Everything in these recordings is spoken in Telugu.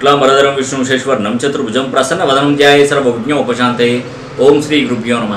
శుక్లాంబరధరం విష్ణు శేశ్వర్ణం చతుర్భుజం ప్రసన్న వదనం ధ్యాయ సర్వజ్ఞ ఉపశాంతే ఓం శ్రీ గురుభ్యో నమ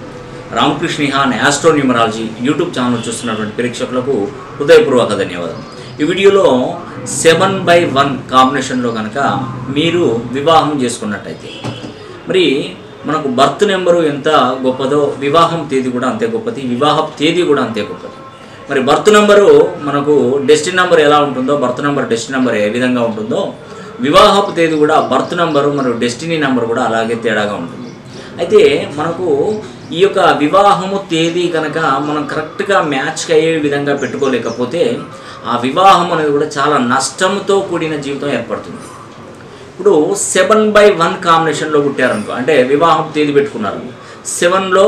Ramakrishna astro numerology YouTube channel చూస్తున్నటువంటి ప్రేక్షకులకు హృదయపూర్వక ధన్యవాదాలు ఈ వీడియోలో సెవెన్ బై వన్ కాంబినేషన్లో కనుక మీరు వివాహం చేసుకున్నట్టయితే మరి మనకు బర్త్ నెంబరు ఎంత గొప్పదో వివాహం తేదీ కూడా అంతే గొప్పది వివాహ తేదీ కూడా అంతే గొప్పది మరి బర్త్ నెంబరు మనకు డెస్టిన్ నెంబర్ ఎలా ఉంటుందో బర్త్ నెంబర్ డెస్టిన్ నెంబర్ ఏ విధంగా ఉంటుందో వివాహపు తేదీ కూడా బర్త్ నెంబరు మరియు డెస్టినీ నెంబర్ కూడా అలాగే తేడాగా ఉంటుంది అయితే మనకు ఈ యొక్క వివాహము తేదీ కనుక మనం కరెక్ట్గా మ్యాచ్కి అయ్యే విధంగా పెట్టుకోలేకపోతే ఆ వివాహం అనేది కూడా చాలా నష్టంతో కూడిన జీవితం ఏర్పడుతుంది ఇప్పుడు సెవెన్ బై వన్ కాంబినేషన్లో పుట్టారనుకో అంటే వివాహం తేదీ పెట్టుకున్నారు సెవెన్లో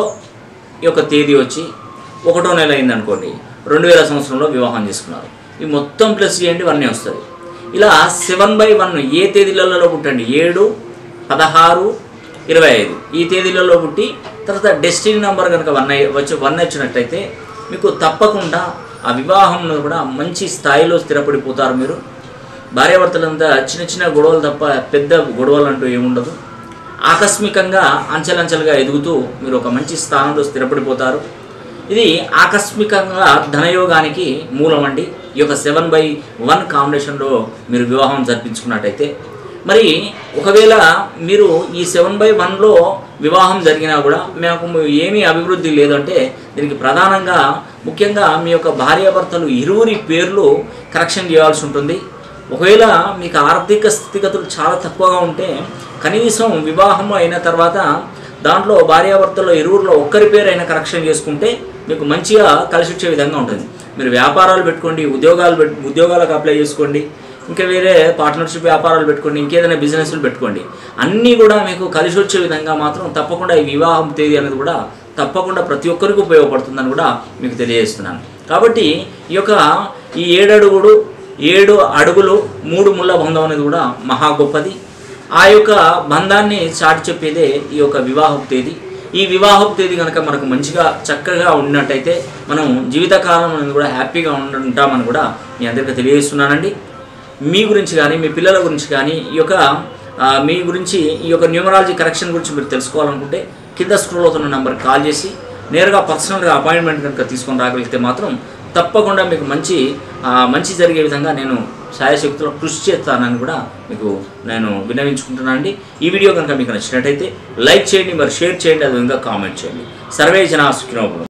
ఈ యొక్క తేదీ వచ్చి ఒకటో నెల అయింది అనుకోండి రెండు వేల సంవత్సరంలో వివాహం చేసుకున్నారు ఈ మొత్తం ప్లస్ చేయండి వన్నే వస్తుంది ఇలా సెవెన్ బై వన్ ఏ తేదీలలో పుట్టండి ఏడు పదహారు ఇరవై ఐదు ఈ తేదీలలో పుట్టి తర్వాత డెస్టినీ నెంబర్ కనుక వన్ అయ్యి- వచ్చి వన్ వచ్చినట్టయితే మీకు తప్పకుండా ఆ వివాహంలో కూడా మంచి స్థాయిలో స్థిరపడిపోతారు మీరు భార్యాభర్తలంతా చిన్న చిన్న గొడవలు తప్ప పెద్ద గొడవలు అంటూ ఏముండదు ఆకస్మికంగా అంచెలంచెలుగా ఎదుగుతూ మీరు ఒక మంచి స్థానంలో స్థిరపడిపోతారు ఇది ఆకస్మికంగా ధనయోగానికి మూలం అండి ఈ యొక్క సెవెన్ బై వన్ కాంబినేషన్లో మీరు వివాహం జరిపించుకున్నట్టయితే మరి ఒకవేళ మీరు ఈ సెవెన్ బై వన్లో వివాహం జరిగినా కూడా మాకు ఏమీ అభివృద్ధి లేదంటే దీనికి ప్రధానంగా ముఖ్యంగా మీ యొక్క భార్యాభర్తలు ఇరువురి పేర్లు కరెక్షన్ చేయాల్సి ఉంటుంది ఒకవేళ మీకు ఆర్థిక స్థితిగతులు చాలా తక్కువగా ఉంటే కనీసం వివాహం అయిన తర్వాత దాంట్లో భార్యాభర్తల్లో ఇరువురిలో ఒక్కరి పేరు అయినా కరెక్షన్ చేసుకుంటే మీకు మంచిగా కలిసి వచ్చే విధంగా ఉంటుంది మీరు వ్యాపారాలు పెట్టుకోండి ఉద్యోగాలు పెట్టు ఉద్యోగాలకు అప్లై చేసుకోండి ఇంకా వేరే పార్ట్నర్షిప్ వ్యాపారాలు పెట్టుకోండి ఇంకేదైనా బిజినెస్లు పెట్టుకోండి అన్నీ కూడా మీకు కలిసి వచ్చే విధంగా మాత్రం తప్పకుండా ఈ వివాహం తేదీ అనేది కూడా తప్పకుండా ప్రతి ఒక్కరికి ఉపయోగపడుతుందని కూడా మీకు తెలియజేస్తున్నాను కాబట్టి ఈ యొక్క ఈ ఏడు అడుగుడు ఏడు అడుగులు మూడు ముళ్ళ బంధం అనేది కూడా మహా గొప్పది ఆ యొక్క బంధాన్ని చాటి చెప్పేదే ఈ యొక్క వివాహపు తేదీ ఈ వివాహపు తేదీ కనుక మనకు మంచిగా చక్కగా ఉన్నట్టయితే మనం జీవితకాలం అనేది కూడా హ్యాపీగా ఉండ- ఉంటామని కూడా మీ అందరికీ తెలియజేస్తున్నానండి మీ గురించి కానీ మీ పిల్లల గురించి కానీ ఈ యొక్క ఆ, మీ గురించి ఈ యొక్క న్యూమరాలజీ కరెక్షన్ గురించి మీరు తెలుసుకోవాలనుకుంటే కింద స్క్రోల్ అవుతున్న నెంబర్కి కాల్ చేసి నేరుగా పర్సనల్గా అపాయింట్మెంట్ కనుక తీసుకొని రాగలిగితే మాత్రం తప్పకుండా మీకు మంచి ఆ, మంచి జరిగే విధంగా నేను సాయశక్తిలో కృషి చేస్తానని కూడా మీకు నేను విన్నవించుకుంటున్నాను అండి ఈ వీడియో కనుక మీకు నచ్చినట్టయితే లైక్ చేయండి మరి షేర్ చేయండి అది ఇంకా కామెంట్ చేయండి సర్వే జనా సుఖినోభవం